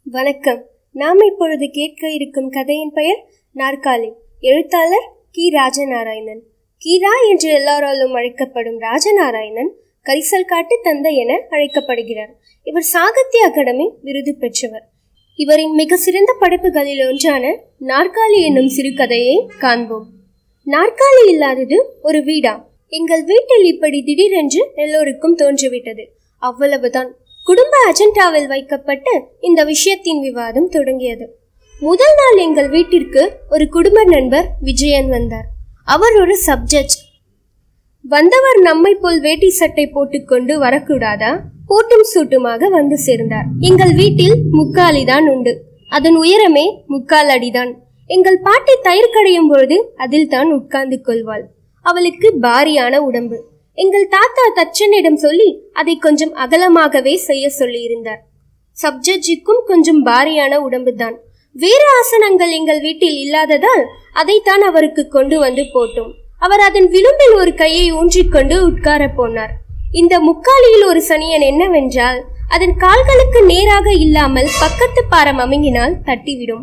வணக்கம் நாம் இப்பொழுது கேட்க இருக்கும் கதையின் பெயர் நாற்காலி எழுத்தாளர் கி ராஜநாராயணன் கீரா என்று எல்லாராலும் அழைக்கப்படும் ராஜநாராயணன் கரிசல் காட்டு தந்தை என அழைக்கப்படுகிறார் இவர் சாகித்ய அகாடமி விருது பெற்றவர் இவரின் மிக சிறந்த படைப்புகளில் ஒன்றான நாற்காலி என்னும் சிறுகதையை காண்போம் நாற்காலி இல்லாதது ஒரு வீடா எங்கள் வீட்டில் இப்படி திடீரென்று எல்லோருக்கும் தோன்றிவிட்டது அவ்வளவுதான் குடும்ப அஜெண்டாவில் வைக்கப்பட்டு இந்த விஷயத்தின் விவாதம் தொடங்கியது முதல் நாள் எங்கள் வீட்டிற்கு ஒரு குடும்ப நண்பர் விஜயன் வந்தார் அவர் ஒரு சப்ஜெக்ட் வந்தவர் நம்மை போல் வேட்டி சட்டை போட்டுக்கொண்டு வரக்கூடாதா போட்டும் சூட்டுமாக வந்து சேர்ந்தார் எங்கள் வீட்டில் முக்காலி தான் உண்டு அதன் உயரமே முக்கால் அடிதான் எங்கள் பாட்டி தயிர் கடையும் பொழுது அதில் தான் உட்கார்ந்து கொள்வாள் அவளுக்கு பாரியான உடம்பு எங்கள் தாத்தா தச்சனிடம் சொல்லி அதை கொஞ்சம் அகலமாகவே செய்ய சொல்லியிருந்தார் சப்ஜட்ஜிக்கும் கொஞ்சம் பாரியான உடம்புதான் வேறு ஆசனங்கள் எங்கள் வீட்டில் இல்லாததால் அதைத்தான் அவருக்கு கொண்டு வந்து போட்டோம் அவர் அதன் விளிம்பில் ஒரு கையை ஊன்றிக்கொண்டு உட்கார போனார் இந்த முக்காலியில் ஒரு சனியன் என்னவென்றால் அதன் கால்களுக்கு நேராக இல்லாமல் பக்கத்து பாரம் அமுங்கினால் தட்டிவிடும்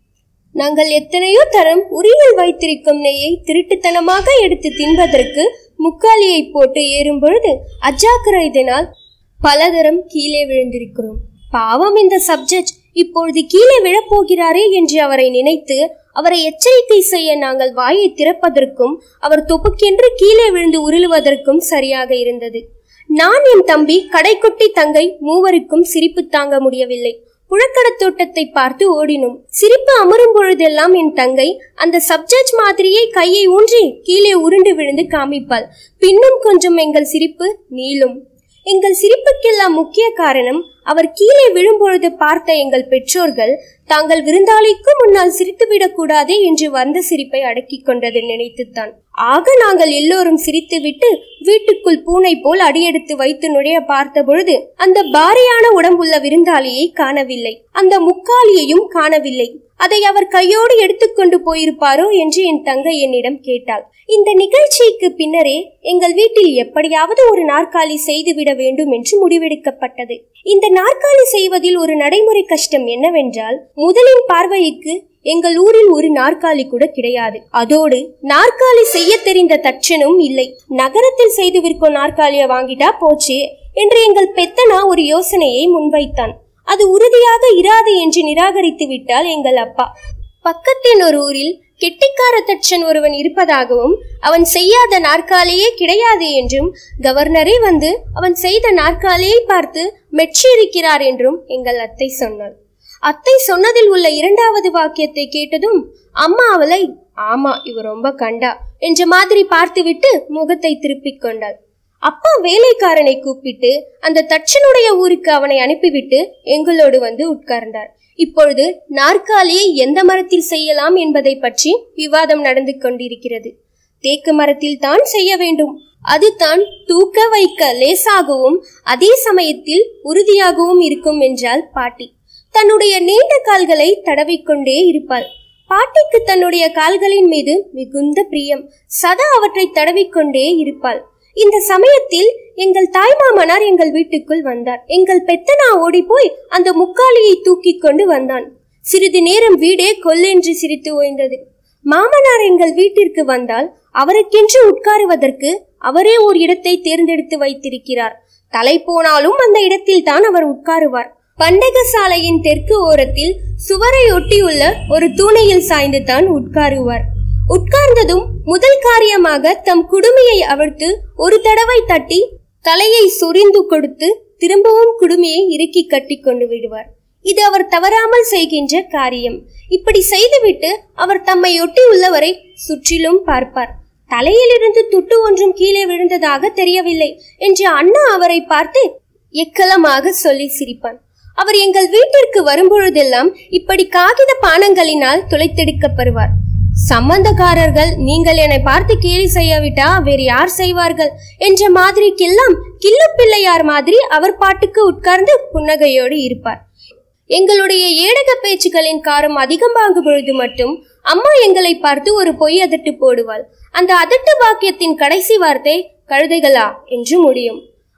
நாங்கள் எத்தனையோ தரம் உரியில் வைத்திருக்கும் நெய்யை திருட்டுத்தனமாக எடுத்து தின்பதற்கு முக்காலியை போட்டு ஏறும் பொழுது அஜாக்கிரதையினால் பலதரம் கீழே விழுந்திருக்கிறோம் பாவம் இந்த சப்ஜெக்ட் இப்பொழுது கீழே விழப்போகிறாரே என்று அவரை நினைத்து அவரை எச்சரிக்கை செய்ய நாங்கள் வாயை திறப்பதற்கும் அவர் தொப்புக்கென்று கீழே விழுந்து உருளுவதற்கும் சரியாக இருந்தது நான் என் தம்பி கடைக்குட்டி தங்கை மூவருக்கும் சிரிப்பு தாங்க முடியவில்லை புழக்கடத் தோட்டத்தை பார்த்து ஓடினோம் சிரிப்பு அமரும் பொழுதெல்லாம் என் தங்கை அந்த சப்ஜெக்ட் மாதிரியே கையை ஊன்றி கீழே உருண்டு விழுந்து காமிப்பாள் பின்னும் கொஞ்சம் எங்கள் சிரிப்பு நீளும் எங்கள் சிரிப்புக்கெல்லாம் முக்கிய காரணம் அவர் கீழே விழும்பொழுது பார்த்த எங்கள் பெற்றோர்கள் தாங்கள் விருந்தாளிக்கு முன்னால் சிரித்துவிடக் கூடாதே என்று வந்த சிரிப்பை அடக்கிக் கொண்டதை நினைத்துத்தான் ஆக நாங்கள் எல்லோரும் சிரித்துவிட்டு வீட்டுக்குள் பூனை போல் அடியெடுத்து வைத்து நுழைய பார்த்த பொழுது அந்த பாரியான உடம்புள்ள விருந்தாளியை காணவில்லை அந்த முக்காலியையும் காணவில்லை அதை அவர் கையோடு எடுத்துக்கொண்டு போயிருப்பாரோ என்று என் தங்கை என்னிடம் கேட்டாள் இந்த நிகழ்ச்சிக்கு பின்னரே எங்கள் வீட்டில் எப்படியாவது ஒரு நாற்காலி செய்துவிட வேண்டும் என்று முடிவெடுக்கப்பட்டது இந்த நாற்காலி செய்வதில் ஒரு நடைமுறை கஷ்டம் என்னவென்றால் முதலின் பார்வைக்கு எங்கள் ஊரில் ஒரு நாற்காலி கூட கிடையாது அதோடு நாற்காலி செய்ய தெரிந்த தச்சனும் இல்லை நகரத்தில் செய்து விற்கும் நாற்காலிய வாங்கிட்டா போச்சு என்று எங்கள் பெத்தனா ஒரு யோசனையை முன்வைத்தான் அது உறுதியாக இராது என்று நிராகரித்து விட்டால் எங்கள் அப்பா பக்கத்தின் ஒரு ஊரில் கெட்டிக்கார தச்சன் ஒருவன் இருப்பதாகவும் அவன் செய்யாத நாற்காலியே கிடையாது என்றும் கவர்னரே வந்து அவன் செய்த நாற்காலியை பார்த்து மெச்சியிருக்கிறார் என்றும் எங்கள் அத்தை சொன்னாள் அத்தை சொன்னதில் உள்ள இரண்டாவது வாக்கியத்தை கேட்டதும் அம்மா அவளை ஆமா இவ ரொம்ப கண்டா என்ற மாதிரி பார்த்துவிட்டு முகத்தை திருப்பிக் கொண்டாள் அப்பா வேலைக்காரனை கூப்பிட்டு அந்த தச்சனுடைய ஊருக்கு அவனை அனுப்பிவிட்டு எங்களோடு வந்து உட்கார்ந்தார் இப்பொழுது நாற்காலியை எந்த மரத்தில் செய்யலாம் என்பதை பற்றி விவாதம் நடந்து கொண்டிருக்கிறது தேக்கு மரத்தில் தான் செய்ய வேண்டும் அதுதான் தூக்க வைக்க லேசாகவும் அதே சமயத்தில் உறுதியாகவும் இருக்கும் என்றால் பாட்டி தன்னுடைய நீண்ட கால்களை தடவிக்கொண்டே இருப்பாள் பாட்டிக்கு தன்னுடைய கால்களின் மீது மிகுந்த பிரியம் சதா அவற்றை தடவிக்கொண்டே இருப்பாள் இந்த சமயத்தில் எங்கள் தாய்மாமனார் எங்கள் வீட்டுக்குள் வந்தார் எங்கள் பெத்தனா ஓடி போய் அந்த முக்காலியை தூக்கி கொண்டு வந்தான் சிறிது நேரம் வீடே கொல்லென்று சிரித்து ஓய்ந்தது மாமனார் எங்கள் வீட்டிற்கு வந்தால் அவருக்கென்று உட்காருவதற்கு அவரே ஒரு இடத்தை தேர்ந்தெடுத்து வைத்திருக்கிறார் தலை போனாலும் அந்த இடத்தில் தான் அவர் உட்காருவார் பண்டக சாலையின் தெற்கு ஓரத்தில் சுவரை ஒட்டியுள்ள ஒரு தூணையில் சாய்ந்து தான் உட்காருவார் உட்கார்ந்ததும் முதல் காரியமாக தம் குடுமையை அவிழ்த்து ஒரு தடவை தட்டி தலையை சொரிந்து கொடுத்து திரும்பவும் குடுமையை இறுக்கி கட்டி கொண்டு விடுவார் இது அவர் தவறாமல் செய்கின்ற காரியம் இப்படி செய்துவிட்டு அவர் தம்மை ஒட்டி உள்ளவரை சுற்றிலும் பார்ப்பார் தலையிலிருந்து துட்டு ஒன்றும் கீழே விழுந்ததாக தெரியவில்லை என்று அண்ணா அவரை பார்த்து எக்கலமாக சொல்லி சிரிப்பான் அவர் எங்கள் வீட்டிற்கு வரும்பொழுதெல்லாம் இப்படி காகித பானங்களினால் துளைத்தெடுக்கப்படுவார் சம்பந்தக்காரர்கள் நீங்கள் என்னை பார்த்து கேலி செய்யாவிட்டா வேறு யார் செய்வார்கள் என்ற மாதிரிக்கெல்லாம் கில்லு பிள்ளையார் மாதிரி அவர் பாட்டுக்கு உட்கார்ந்து புன்னகையோடு இருப்பார் எங்களுடைய ஏடக பேச்சுக்களின் காரம் அதிகமாகும் பொழுது மட்டும் அம்மா எங்களை பார்த்து ஒரு பொய் அதட்டு போடுவாள் அந்த அதட்டு வாக்கியத்தின் கடைசி வார்த்தை கழுதைகளா என்று முடியும்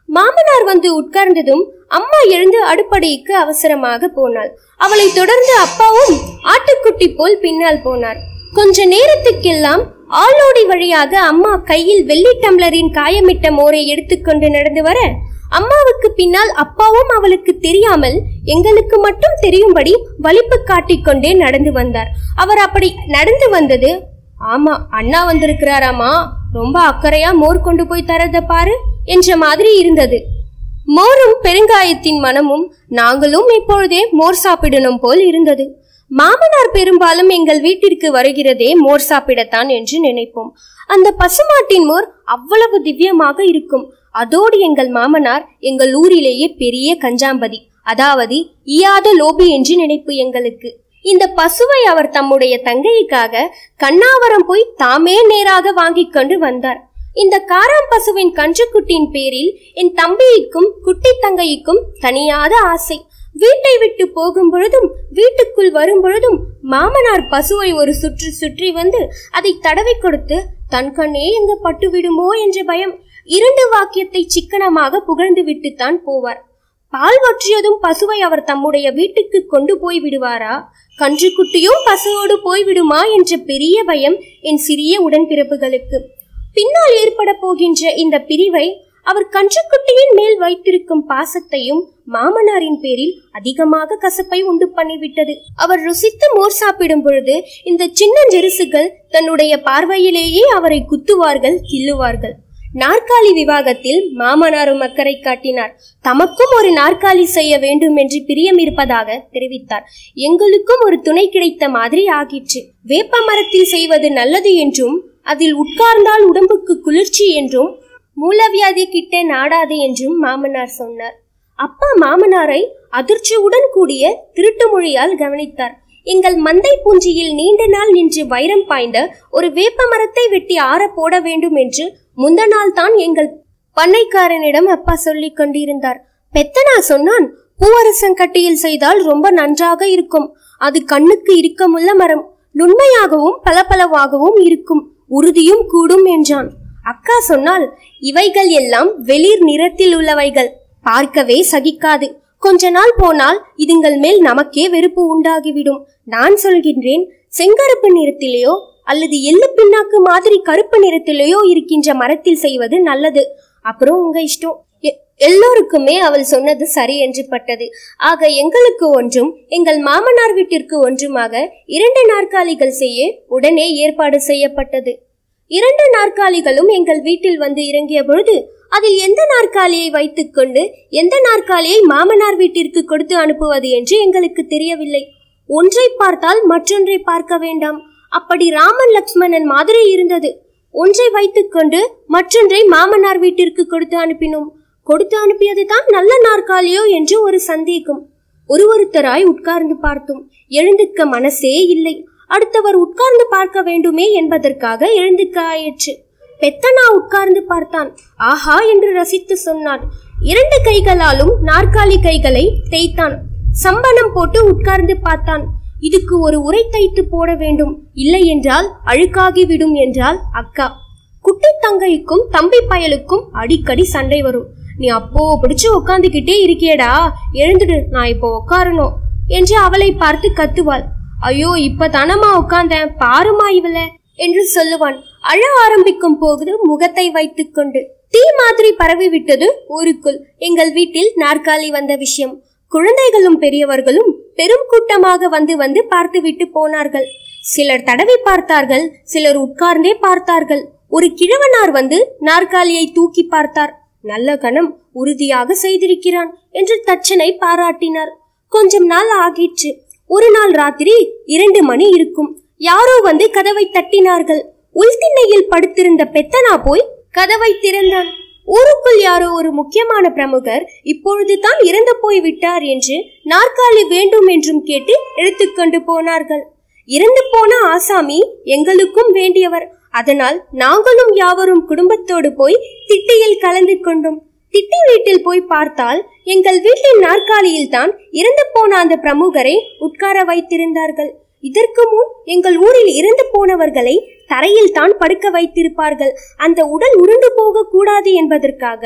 மாமனார் வந்து உட்கார்ந்ததும் அம்மா எழுந்து அடுப்படைக்கு அவசரமாக போனாள் அவளை தொடர்ந்து அப்பாவும் ஆட்டுக்குட்டி போல் பின்னால் போனார் கொஞ்ச நேரத்துக்கெல்லாம் ஆளோடி வழியாக அம்மா கையில் வெள்ளி டம்ளரின் காயமிட்ட மோரை எடுத்துக்கொண்டு நடந்து வர அம்மாவுக்கு பின்னால் அப்பாவும் அவளுக்கு தெரியாமல் எங்களுக்கு மட்டும் தெரியும்படி வலிப்பு காட்டிக்கொண்டே நடந்து வந்தார் அவர் அப்படி நடந்து வந்தது ஆமா அண்ணா வந்திருக்கிறாராமா ரொம்ப அக்கறையா மோர் கொண்டு போய் தரத பாரு என்ற மாதிரி இருந்தது மோரும் பெருங்காயத்தின் மனமும் நாங்களும் இப்பொழுதே மோர் சாப்பிடணும் போல் இருந்தது மாமனார் பெரும்பாலும் எங்கள் வீட்டிற்கு வருகிறதே மோர் சாப்பிடத்தான் என்று நினைப்போம் அந்த பசுமாட்டின் மோர் அவ்வளவு திவ்யமாக இருக்கும் அதோடு எங்கள் மாமனார் எங்கள் ஊரிலேயே பெரிய கஞ்சாம்பதி அதாவது ஈயாத லோபி என்று நினைப்பு எங்களுக்கு இந்த பசுவை அவர் தம்முடைய தங்கைக்காக கண்ணாவரம் போய் தாமே நேராக வாங்கிக் கொண்டு வந்தார் இந்த காராம் பசுவின் கன்றுக்குட்டியின் பேரில் என் தம்பிக்கும் குட்டி தங்கைக்கும் தனியாத ஆசை வீட்டை விட்டு போகும் பொழுதும் வீட்டுக்குள் வரும் பொழுதும் மாமனார் பசுவை ஒரு சுற்று சுற்றி வந்து அதை தடவை கொடுத்து தன் கண்ணே எங்க பட்டு விடுமோ என்ற பயம் இரண்டு வாக்கியத்தை சிக்கனமாக புகழ்ந்து விட்டுத்தான் போவார் பால் வற்றியதும் பசுவை அவர் தம்முடைய வீட்டுக்கு கொண்டு போய் விடுவாரா கன்றுக்குட்டியும் பசுவோடு போய்விடுமா என்ற பெரிய பயம் என் சிறிய உடன்பிறப்புகளுக்கு பின்னால் ஏற்பட போகின்ற இந்த பிரிவை அவர் கன்றுக்குட்டியின் மேல் வைத்திருக்கும் பாசத்தையும் மாமனாரின் பேரில் அதிகமாக கசப்பை உண்டு பண்ணிவிட்டது அவர் ருசித்து மோர் சாப்பிடும் பொழுது இந்த சின்ன ஜெருசுகள் தன்னுடைய பார்வையிலேயே அவரை குத்துவார்கள் கிள்ளுவார்கள் நாற்காலி விவாகத்தில் மாமனாரும் அக்கறை காட்டினார் தமக்கும் ஒரு நாற்காலி செய்ய வேண்டும் என்று பிரியம் இருப்பதாக தெரிவித்தார் எங்களுக்கும் ஒரு துணை கிடைத்த மாதிரி ஆகிற்று வேப்ப மரத்தில் செய்வது நல்லது என்றும் அதில் உட்கார்ந்தால் உடம்புக்கு குளிர்ச்சி என்றும் மூலவியாதி கிட்ட நாடாது என்றும் மாமனார் சொன்னார் அப்பா மாமனாரை அதிர்ச்சியுடன் கூடிய திருட்டு மொழியால் கவனித்தார் எங்கள் மந்தை பூஞ்சியில் நீண்ட நாள் நின்று வைரம் பாய்ந்த ஒரு வேப்ப மரத்தை வெட்டி ஆற போட வேண்டும் என்று முந்த நாள் தான் எங்கள் பண்ணைக்காரனிடம் அப்பா சொல்லிக் கொண்டிருந்தார் பெத்தனா சொன்னான் பூவரசங்கட்டியில் செய்தால் ரொம்ப நன்றாக இருக்கும் அது கண்ணுக்கு இறுக்கமுள்ள மரம் நுண்மையாகவும் பளபளவாகவும் இருக்கும் உறுதியும் கூடும் என்றான் அக்கா சொன்னால் இவைகள் எல்லாம் வெளிர் நிறத்தில் உள்ளவைகள் பார்க்கவே சகிக்காது கொஞ்ச நாள் போனால் இதுங்கள் மேல் நமக்கே வெறுப்பு உண்டாகிவிடும் நான் சொல்கின்றேன் செங்கருப்பு நிறத்திலேயோ அல்லது எள்ளு பின்னாக்கு மாதிரி கருப்பு நிறத்திலேயோ இருக்கின்ற மரத்தில் செய்வது நல்லது அப்புறம் உங்க இஷ்டம் எ- எல்லோருக்குமே அவள் சொன்னது சரி என்று பட்டது ஆக எங்களுக்கு ஒன்றும் எங்கள் மாமனார் வீட்டிற்கு ஒன்றுமாக இரண்டு நாற்காலிகள் செய்ய உடனே ஏற்பாடு செய்யப்பட்டது இரண்டு நாற்காலிகளும் எங்கள் வீட்டில் வந்து இறங்கிய பொழுது அதில் எந்த நாற்காலியை வைத்துக்கொண்டு எந்த நாற்காலியை மாமனார் வீட்டிற்கு கொடுத்து அனுப்புவது என்று எங்களுக்கு தெரியவில்லை ஒன்றை பார்த்தால் மற்றொன்றை பார்க்க வேண்டாம் அப்படி ராமன் லக்ஷ்மணன் மாதிரி இருந்தது ஒன்றை வைத்துக்கொண்டு மற்றொன்றை மாமனார் வீட்டிற்கு கொடுத்து அனுப்பினோம் கொடுத்து அனுப்பியது தான் நல்ல நாற்காலியோ என்று ஒரு சந்தேகம் ஒரு ஒருத்தராய் உட்கார்ந்து பார்த்தோம் எழுந்துக்க மனசே இல்லை அடுத்தவர் உட்கார்ந்து பார்க்க வேண்டுமே என்பதற்காக எழுந்துக்க ஆயிற்று பெத்தனா உட்கார்ந்து பார்த்தான் ஆஹா என்று ரசித்து சொன்னான் இரண்டு கைகளாலும் நாற்காலி கைகளை தேய்த்தான் சம்பனம் போட்டு உட்கார்ந்து பார்த்தான் இதுக்கு ஒரு உரை தைத்து போட வேண்டும் இல்லை என்றால் அழுக்காகி விடும் என்றால் அக்கா குட்டி தங்கைக்கும் தம்பி பயலுக்கும் அடிக்கடி சண்டை வரும் நீ அப்போ பிடிச்சு உட்காந்துக்கிட்டே இருக்கியேடா எழுந்துடு நான் இப்போ உட்காரணும் என்று அவளை பார்த்து கத்துவாள் ஐயோ இப்ப தானம்மா உட்கார்ந்தேன் பாருமா இவள என்று சொல்லுவான் அழ ஆரம்பிக்கும் போது முகத்தை வைத்துக்கொண்டு தீ மாதிரி பரவி விட்டது ஊருக்குள் எங்கள் வீட்டில் நாற்காலி வந்த விஷயம் குழந்தைகளும் பெரியவர்களும் பெரும் கூட்டமாக வந்து வந்து பார்த்துவிட்டு போனார்கள் சிலர் தடவி பார்த்தார்கள் சிலர் உட்கார்ந்தே பார்த்தார்கள் ஒரு கிழவனார் வந்து நாற்காலியை தூக்கி பார்த்தார் நல்ல கணம் உறுதியாக செய்திருக்கிறான் என்று தச்சனை பாராட்டினார் கொஞ்சம் நாள் ஆகிற்று ஒரு நாள் ராத்திரி இரண்டு மணி இருக்கும் யாரோ வந்து கதவை தட்டினார்கள் உள்திண்ணையில் படுத்திருந்த பெத்தனா போய் கதவை திறந்தான் ஊருக்குள் யாரோ ஒரு முக்கியமான பிரமுகர் இப்பொழுது தான் இறந்து போய் விட்டார் என்று நாற்காலி வேண்டும் என்றும் கேட்டு எடுத்துக்கொண்டு போனார்கள் இறந்து போன ஆசாமி எங்களுக்கும் வேண்டியவர் அதனால் நாங்களும் யாவரும் குடும்பத்தோடு போய் திட்டியில் கலந்து கொண்டோம் திட்டி வீட்டில் போய் பார்த்தால் எங்கள் வீட்டின் நாற்காலியில் தான் இறந்து போன அந்த பிரமுகரை உட்கார வைத்திருந்தார்கள் இதற்கு முன் எங்கள் ஊரில் இறந்து போனவர்களை தரையில் தான் படுக்க வைத்திருப்பார்கள் அந்த உடல் உருண்டு போக கூடாது என்பதற்காக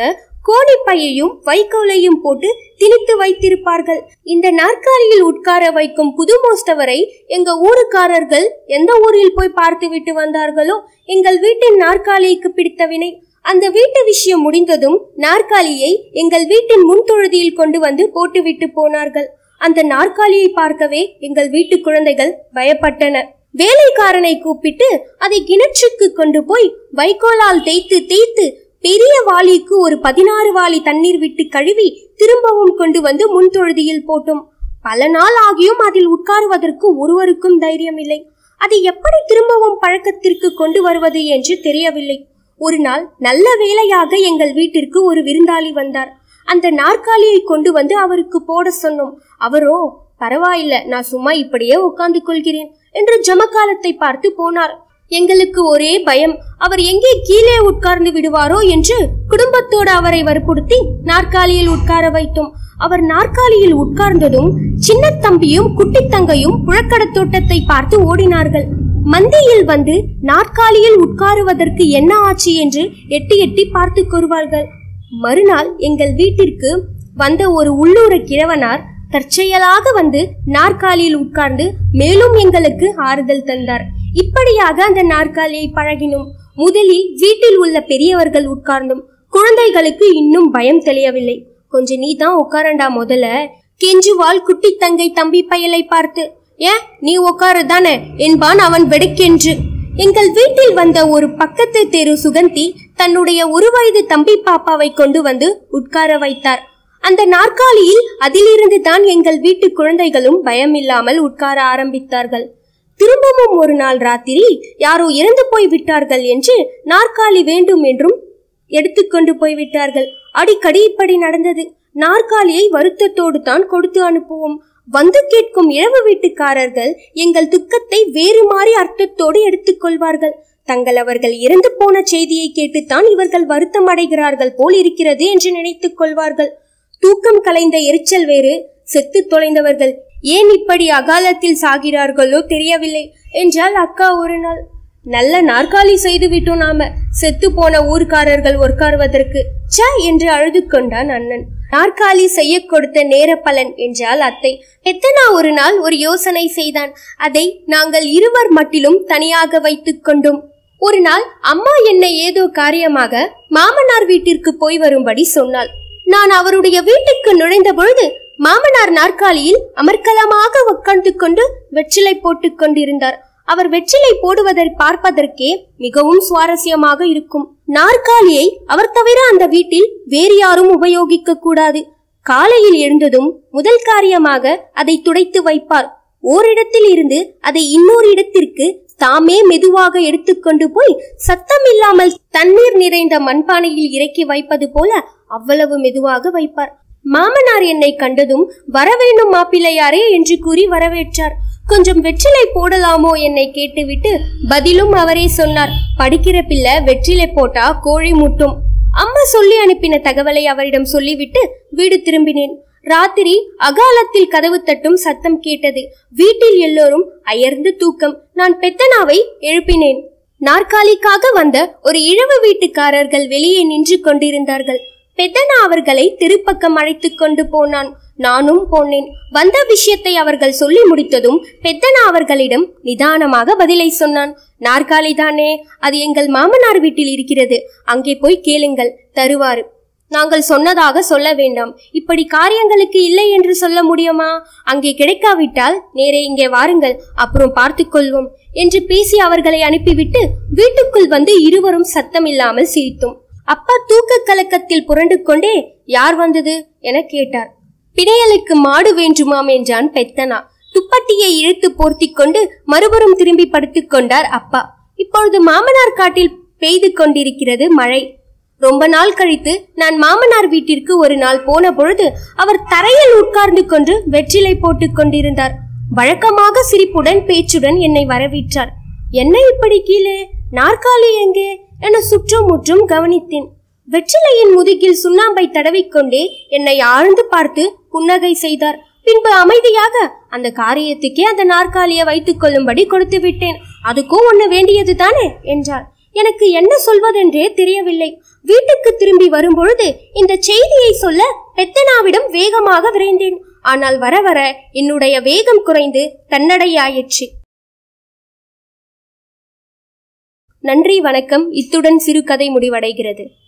கோணிப்பையையும் வைக்கோலையும் போட்டு திணித்து வைத்திருப்பார்கள் இந்த நாற்காலியில் உட்கார வைக்கும் புது மோஸ்தவரை எங்க ஊருக்காரர்கள் எந்த ஊரில் போய் பார்த்து விட்டு வந்தார்களோ எங்கள் வீட்டின் நாற்காலிக்கு பிடித்த வினை அந்த வீட்டு விஷயம் முடிந்ததும் நாற்காலியை எங்கள் வீட்டின் முன் தொழுதியில் கொண்டு வந்து போட்டுவிட்டு போனார்கள் அந்த நாற்காலியை பார்க்கவே எங்கள் வீட்டு குழந்தைகள் பயப்பட்டன வேலைக்காரனை கூப்பிட்டு அதை கிணற்றுக்கு கொண்டு போய் வைக்கோலால் தேய்த்து தேய்த்து பெரிய வாளிக்கு ஒரு பதினாறு வாளி தண்ணீர் விட்டு கழுவி திரும்பவும் கொண்டு வந்து முன் தொழுதியில் போட்டோம் பல நாள் ஆகியும் அதில் உட்காருவதற்கு ஒருவருக்கும் தைரியம் இல்லை அதை எப்படி திரும்பவும் பழக்கத்திற்கு கொண்டு வருவது என்று தெரியவில்லை ஒரு நாள் நல்ல வேளையாக எங்கள் வீட்டிற்கு ஒரு விருந்தாளி வந்தார் அந்த நாற்காலியை கொண்டு வந்து அவருக்கு போட சொன்னோம் அவரோ பரவாயில்ல நான் சும்மா இப்படியே உட்கார்ந்து கொள்கிறேன் என்று ஜமக்காலத்தை பார்த்து போனார் எங்களுக்கு ஒரே பயம் அவர் எங்கே கீழே உட்கார்ந்து விடுவாரோ என்று குடும்பத்தோடு அவரை வற்புறுத்தி நாற்காலியில் உட்கார வைத்தோம் அவர் நாற்காலியில் உட்கார்ந்ததும் சின்ன தம்பியும் குட்டி தங்கையும் புழக்கடை தோட்டத்தை பார்த்து ஓடினார்கள் மந்தியில் வந்து நாற்காலியில் உட்காருவதற்கு என்ன ஆச்சு என்று எட்டி எட்டி பார்த்து கூறுவார்கள் மறுநாள் எங்கள் வீட்டிற்கு வந்த ஒரு உள்ளூர கிழவனார் தற்செயலாக வந்து நாற்காலியில் உட்கார்ந்து மேலும் எங்களுக்கு ஆறுதல் தந்தார் இப்படியாக அந்த நாற்காலியை பழகினோம் முதலில் வீட்டில் உள்ள பெரியவர்கள் உட்கார்ந்தோம் குழந்தைகளுக்கு இன்னும் பயம் தெளியவில்லை கொஞ்ச நீ தான் உட்காரண்டா முதல்ல கெஞ்சுவாள் குட்டி தங்கை தம்பி பயலை பார்த்து ஏன் நீ உட்காரு தானே என்பான் அவன் வெடுக்கென்று எங்கள் வீட்டில் வந்த ஒரு பக்கத்து தெரு சுகந்தி தன்னுடைய ஒரு வயது தம்பி பாப்பாவை கொண்டு வந்து உட்கார வைத்தார் அந்த நாற்காலியில் அதிலிருந்து தான் எங்கள் வீட்டு குழந்தைகளும் பயமில்லாமல் உட்கார ஆரம்பித்தார்கள் திரும்பவும் ஒரு நாள் ராத்திரி யாரோ இறந்து போய் விட்டார்கள் என்று நாற்காலி வேண்டும் என்றும் எடுத்துக்கொண்டு போய் விட்டார்கள் அடிக்கடி இப்படி நடந்தது நாற்காலியை வருத்தத்தோடு தான் கொடுத்து அனுப்புவோம் வந்து கேட்கும் இழவு வீட்டுக்காரர்கள் எங்கள் துக்கத்தை வேறு மாறி அர்த்தத்தோடு எடுத்துக்கொள்வார்கள் தங்கள் அவர்கள் இறந்து போன செய்தியை கேட்டுத்தான் இவர்கள் வருத்தம் அடைகிறார்கள் போல் இருக்கிறது என்று நினைத்துக் கொள்வார்கள் தூக்கம் கலைந்த எரிச்சல் வேறு செத்து தொலைந்தவர்கள் ஏன் இப்படி அகாலத்தில் சாகிறார்களோ தெரியவில்லை என்றால் அக்கா ஒரு நாள் நல்ல நாற்காலி செய்து விட்டோம் நாம செத்து போன ஊர்க்காரர்கள் உட்காருவதற்கு ச என்று அழுது கொண்டான் அண்ணன் நாற்காலி செய்ய கொடுத்த நேர பலன் என்றால் அத்தை எத்தனா ஒரு நாள் ஒரு யோசனை செய்தான் அதை நாங்கள் இருவர் மட்டிலும் தனியாக வைத்துக் கொண்டோம் ஒரு நாள் அம்மா என்னை ஏதோ காரியமாக மாமனார் வீட்டிற்கு போய் வரும்படி சொன்னாள் நான் அவருடைய வீட்டுக்கு நுழைந்த பொழுது மாமனார் நாற்காலியில் அமர்க்கலமாக உட்கார்ந்து கொண்டு வெற்றிலை போட்டுக் கொண்டிருந்தார் அவர் வெற்றிலை போடுவதை பார்ப்பதற்கே மிகவும் சுவாரஸ்யமாக இருக்கும் நாற்காலியை அவர் தவிர அந்த வீட்டில் வேறு யாரும் உபயோகிக்க கூடாது காலையில் எழுந்ததும் முதல் காரியமாக அதை துடைத்து வைப்பார் ஓரிடத்தில் இருந்து அதை இன்னொரு இடத்திற்கு தாமே மெதுவாக எடுத்துக்கொண்டு போய் சத்தம் இல்லாமல் தண்ணீர் நிறைந்த மண்பானையில் இறக்கி வைப்பது போல அவ்வளவு மெதுவாக வைப்பார் மாமனார் என்னை கண்டதும் வரவேண்டும் மாப்பிள்ளையாரே என்று கூறி வரவேற்றார் கொஞ்சம் வெற்றிலை போடலாமோ என்னை கேட்டுவிட்டு பதிலும் அவரே சொன்னார் படிக்கிற பிள்ளை வெற்றிலை போட்டா கோழி முட்டும் அம்மா சொல்லி அனுப்பின தகவலை அவரிடம் சொல்லிவிட்டு வீடு திரும்பினேன் ராத்திரி அகாலத்தில் கதவு தட்டும் சத்தம் கேட்டது வீட்டில் எல்லோரும் அயர்ந்து தூக்கம் நான் பெத்தனாவை எழுப்பினேன் நாற்காலிக்காக வந்த ஒரு இழவு வீட்டுக்காரர்கள் வெளியே நின்று கொண்டிருந்தார்கள் பெத்தனா அவர்களை திருப்பக்கம் அழைத்துக் கொண்டு போனான் நானும் போனேன் வந்த விஷயத்தை அவர்கள் சொல்லி முடித்ததும் பெத்தனா அவர்களிடம் நிதானமாக பதிலை சொன்னான் நாற்காலி தானே அது எங்கள் மாமனார் வீட்டில் இருக்கிறது அங்கே போய் கேளுங்கள் தருவாரு நாங்கள் சொன்னதாக சொல்ல வேண்டாம் இப்படி காரியங்களுக்கு இல்லை என்று சொல்ல முடியுமா அங்கே கிடைக்காவிட்டால் நேரே இங்கே வாருங்கள் அப்புறம் பார்த்துக் கொள்வோம் என்று பேசி அவர்களை அனுப்பிவிட்டு வீட்டுக்குள் வந்து இருவரும் சத்தம் இல்லாமல் சிரித்தோம் அப்பா தூக்க கலக்கத்தில் புரண்டு கொண்டே யார் வந்தது என கேட்டார் பிணையலுக்கு மாடு வேண்டுமாம் என்றான் பெத்தனா துப்பட்டியை இழுத்து போர்த்திக் கொண்டு மறுபுறம் திரும்பி படுத்துக் கொண்டார் அப்பா இப்பொழுது மாமனார் காட்டில் பெய்து கொண்டிருக்கிறது மழை ரொம்ப நாள் கழித்து நான் மாமனார் வீட்டிற்கு ஒரு நாள் போன பொழுது அவர் தரையில் உட்கார்ந்து கொண்டு வெற்றிலை போட்டுக் கொண்டிருந்தார் வழக்கமாக சிரிப்புடன் பேச்சுடன் என்னை வரவேற்றார் என்ன இப்படி கீழே நாற்காலி எங்கே என சுற்றும் முற்றும் கவனித்தேன் வெற்றிலையின் முதுகில் சுண்ணாம்பை தடவிக்கொண்டே என்னை ஆழ்ந்து பார்த்து புன்னகை செய்தார் பின்பு அமைதியாக அந்த காரியத்துக்கே அந்த நாற்காலியை வைத்துக் கொள்ளும்படி கொடுத்து விட்டேன் அதுக்கும் ஒண்ணு வேண்டியது தானே என்றார் எனக்கு என்ன சொல்வதென்றே தெரியவில்லை வீட்டுக்கு திரும்பி வரும்பொழுது இந்த செய்தியை சொல்ல பெத்தனாவிடம் வேகமாக விரைந்தேன் ஆனால் வர வர என்னுடைய வேகம் குறைந்து தன்னடையாயிற்று நன்றி வணக்கம் இத்துடன் சிறுகதை முடிவடைகிறது